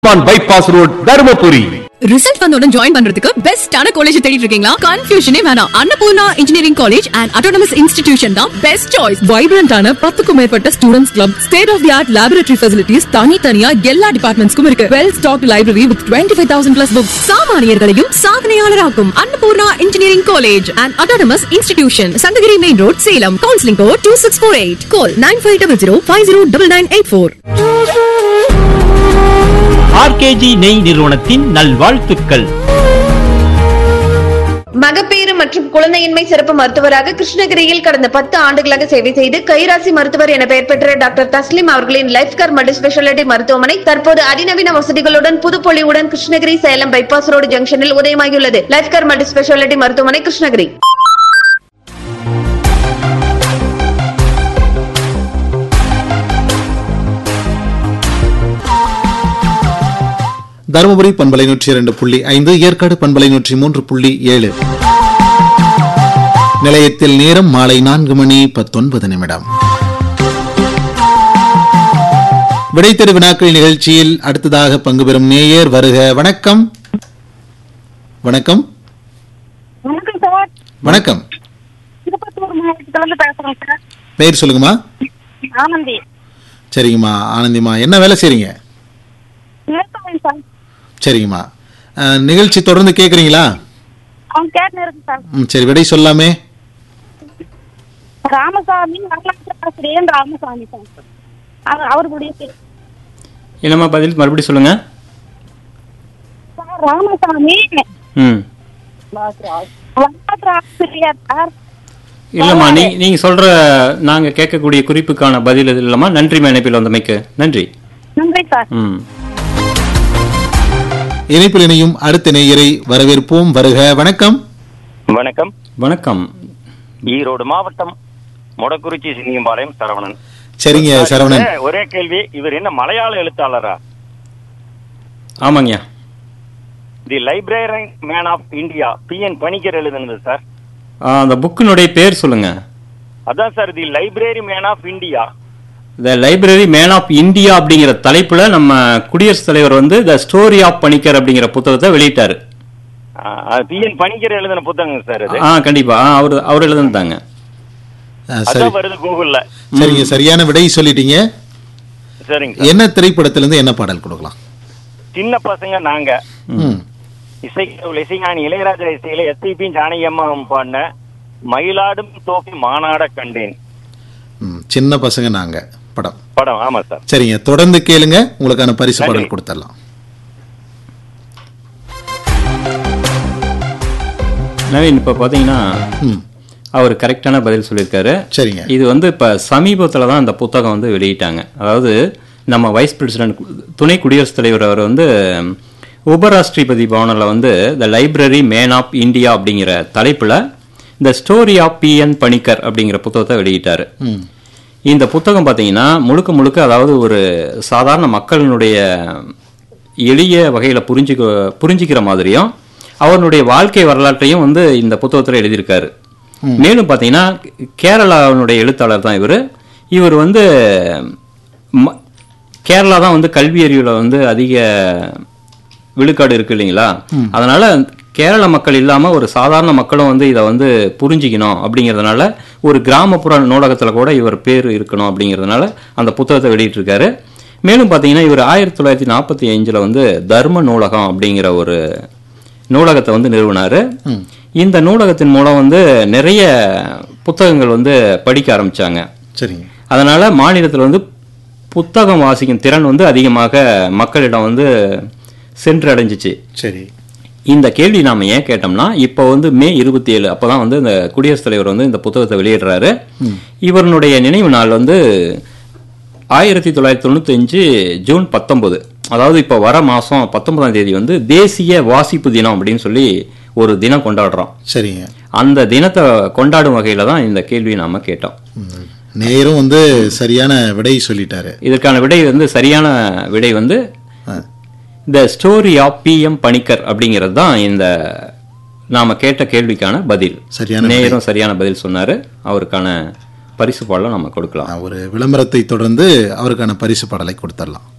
பான் bypass road Dharmapuri result வந்தோட join பண்றதுக்கு பெஸ்டான காலேஜ் தேடிட்டு இருக்கீங்களா கன்ஃபியூஷனே வேணாம் Annapoorna engineering college and autonomous institution தான் பெஸ்ட் சாய்ஸ் வைப்ரண்டான பத்துக்கும் மேற்பட்ட students club state of the art laboratory facilities தனித்தனியா எல்லா டிபார்ட்மெண்ட்ஸ்க்கும் இருக்கு well stock library with twenty five thousand plus books சாமானியர்களையும் சாதனையாளராக்கும் Annapoorna engineering college and autonomous institution Sankagiri main road Salem counselling code two six four eight call nine five double zero five zero double nine eight four RKG நெய் நிறுவனத்தின் நல்வாழ்த்துக்கள் மகப்பேறு மற்றும் குழந்தையின்மை சிறப்பு மருத்துவராக கிருஷ்ணகிரியில் கடந்த பத்து ஆண்டுகளாக சேவை செய்து கைராசி மருத்துவர் என பெயர் பெற்ற டாக்டர் தஸ்லிம் அவர்களின் லைஃப் கார் மல்டி ஸ்பெஷாலிட்டி மருத்துவமனை தற்போது அதிநவீன வசதிகளுடன் புதுப்பொலிவுடன் கிருஷ்ணகிரி சேலம் பைபாஸ் ரோடு ஜங்ஷனில் உதயமாகியுள்ளது லைஃப் கார் மல்டி ஸ்பெஷாலிட்டி மருத்துவமனை கிருஷ்ணகிரி தருமபுரி பண்பலை நூற்றி இரண்டு புள்ளி ஐந்து ஏற்காடு பண்பலை நூற்றி மூன்று புள்ளி ஏழு நிலையத்தில் நேரம் மாலை நான்கு மணி பத்தொன்பது நிமிடம் விடைத்தெரு வினாக்கள் நிகழ்ச்சியில் அடுத்ததாக பங்கு பெறும் நேயர் வருக வணக்கம் வணக்கம் வணக்கம் சார் வணக்கம் திருப்பத்தூர் மாவட்டத்துல இருந்து பேசுறேன் சார் பெயர் சொல்லுங்கம்மா ஆனந்தி சரிங்கம்மா ஆனந்திம்மா என்ன வேலை செய்றீங்க விவசாயம் சார் சரிங்கம்மா அஹ், நிகழ்ச்சி தொடர்ந்து கேட்குறீங்களா அவன் கேட்டு இருக்கு சார் ம் சரி விடை சொல்லாமே ராமசாமி வரலாற்று ஆசிரியர் ராமசாமி சார் அவர் அவர்களுடைய பேர். என்னம்மா பதில் மறுபடியும் சொல்லுங்க சார் ராமசாமி ம் வரலாற்று ஆசிரியர் சார் இல்லம்மா நீ நீங்க சொல்ற நாங்க கேட்கக்கூடிய குறிப்புக்கான பதில் இது இல்லம்மா நன்றி இணைப்பில் வந்தமைக்கு நன்றி நன்றி சார் ம் இணைப்பில் இணையும் அடுத்த நேயரை வரவேற்போம் வருக வணக்கம் வணக்கம் வணக்கம் ஈரோடு மாவட்டம் மொடக்குறிச்சி சிங்கிம்பாளையம் சரவணன் சரிங்க சரவணன் ஒரே- ஒரே கேள்வி இவர் என்ன மலையாள எழுத்தாளரா ஆமாங்கய்யா the library man of India P N Panicker எழுதுனது சார் ஆ, அந்த புக்கினுடைய பேர் சொல்லுங்க அதான் sir the library man of India the library man of India அப்படிங்கிற தலைப்புல நம்ம குடியரசுத் தலைவர் வந்து த ஸ்டோரி ஆஃப் பணிக்கர் அப்படிங்கிற புத்தகத்தை வெளியிட்டாரு பி என் பணிக்கர் எழுதின புத்தகம் சார் அது ஆ கண்டிப்பா ஆ, அவர் அவர் எழுதுனதாங்க ஆ, சரி அதான் வருது கூகுள்ல சரிங்க சரியான விடை சொல்லிட்டீங்க சரிங்க சார் என்ன திரைப்படத்திலிருந்து என்ன பாடல் கொடுக்கலாம் சின்ன பசங்க நாங்க ம் இசை இசைஞானி இளையராஜா இசையில எஸ்பிபி ஜானகியம்மாவும் பாடின மயிலாடும் தோப்பி மாநாட கண்டேன் ம் சின்ன பசங்க நாங்க படம் படம் ஆமா சார் சரிங்க தொடர்ந்து கேளுங்க உங்களுக்கான பரிசு நன்றி. பாடல் கொடுத்துடலாம் நவீன் இப்ப பாத்தீங்கன்னா ம் அவர் கரெக்டான பதில் சொல்லியிருக்காரு சரிங்க இது வந்து இப்போ சமீபத்தில் தான் இந்த புத்தகம் வந்து வெளியிட்டாங்க அதாவது நம்ம வைஸ் பிரசிடென்ட் துணை குடியரசுத் தலைவர் அவர் வந்து உபராஷ்டிரபதி பவனில் வந்து the library man of India அப்படிங்கிற தலைப்பில் the story of P N Panicker அப்படிங்கிற புத்தகத்தை வெளியிட்டார் ம் இந்த புத்தகம் பார்த்தீங்கன்னா முழுக்க முழுக்க அதாவது ஒரு சாதாரண மக்களினுடைய எளிய வகையில் புரிஞ்சுக்க புரிஞ்சிக்கிற மாதிரியும் அவருடைய வாழ்க்கை வரலாற்றையும் வந்து இந்த புத்தகத்தில் எழுதியிருக்காரு மேலும் பார்த்தீங்கன்னா கேரளாவினுடைய எழுத்தாளர் தான் இவர் இவர் வந்து ம- கேரளா தான் வந்து கல்வி அறிவில் வந்து அதிக விழுக்காடு இருக்கு இல்லைங்களா அதனால கேரள மக்கள் இல்லாம ஒரு சாதாரண மக்களும் வந்து இதை வந்து புரிஞ்சிக்கணும் அப்படிங்கிறதுனால ஒரு கிராமப்புற நூலகத்துல கூட இவர் பேர் இருக்கணும் அப்படிங்கிறதுனால அந்த புத்தகத்தை வெளியிட்டிருக்காரு மேலும் பார்த்தீங்கன்னா இவர் ஆயிரத்தி தொள்ளாயிரத்தி நாற்பத்தி அஞ்சில் வந்து தர்ம நூலகம் அப்படிங்கிற ஒரு நூலகத்தை வந்து நிறுவினாரு இந்த நூலகத்தின் மூலம் வந்து நிறைய புத்தகங்கள் வந்து படிக்க ஆரம்பிச்சாங்க சரிங்க அதனால மாநிலத்தில் வந்து புத்தகம் வாசிக்கும் திறன் வந்து அதிகமாக மக்களிடம் வந்து சென்றடைஞ்சிச்சு சரி இந்த கேள்வி நாம ஏன் கேட்டோம்னா இப்போ வந்து மே இருபத்தி ஏழு அப்பதான் வந்து இந்த குடியரசுத் தலைவர் வந்து இந்த புத்தகத்தை வெளியிடுறாரு இவருடைய நினைவு நாள் வந்து ஆயிரத்தி தொள்ளாயிரத்தி தொண்ணூத்தி அஞ்சு ஜூன் பத்தொன்பது அதாவது இப்போ வர மாசம் பத்தொன்பதாம் தேதி வந்து தேசிய வாசிப்பு தினம் அப்படின்னு சொல்லி ஒரு தினம் கொண்டாடுறோம் சரிங்க அந்த தினத்தை கொண்டாடும் வகையில தான் இந்த கேள்வியை நாம கேட்டோம் ம். நேரும் வந்து சரியான விடை சொல்லிட்டாரு இதற்கான விடை வந்து சரியான விடை வந்து ஆ. The story of P M Panicker அப்படிங்கிறது தான் இந்த நாம கேட்ட கேள்விக்கான பதில் சரியான விடை. நேயரும் சரியான பதில் சொன்னாரு அவருக்கான பரிசு பாடலாம் நம்ம கொடுக்கலாம் ஒரு விளம்பரத்தை தொடர்ந்து அவருக்கான பரிசு பாடலை கொடுத்துடலாம்